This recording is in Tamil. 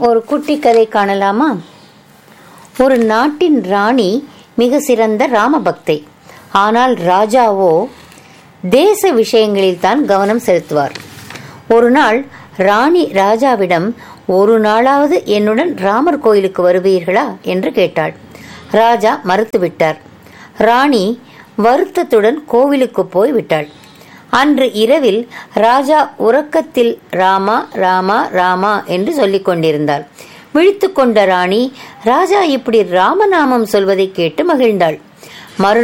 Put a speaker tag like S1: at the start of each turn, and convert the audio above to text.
S1: ஒரு குட்டி கதை காணலாமா ஒரு நாட்டின் ராணி மிக சிறந்த ராமபக்தை ஆனால் ராஜாவோ தேச விஷயங்களில் தான் கவனம் செலுத்துவார் ஒரு நாள் ராணி ராஜாவிடம் ஒரு நாளாவது என்னுடன் ராமர் கோயிலுக்கு வருவீர்களா என்று கேட்டாள் ராஜா மறுத்துவிட்டார் ராணி வருத்தத்துடன் கோவிலுக்கு போய் விட்டாள் அன்று இரவில் ராஜா உறக்கத்தில் ராமா ராமா ராமா என்று சொல்லிக் கொண்டிருந்தாள் விழித்து கொண்ட ராணி ராஜா இப்படி ராமநாமம் சொல்வதை கேட்டு மகிழ்ந்தாள் மறு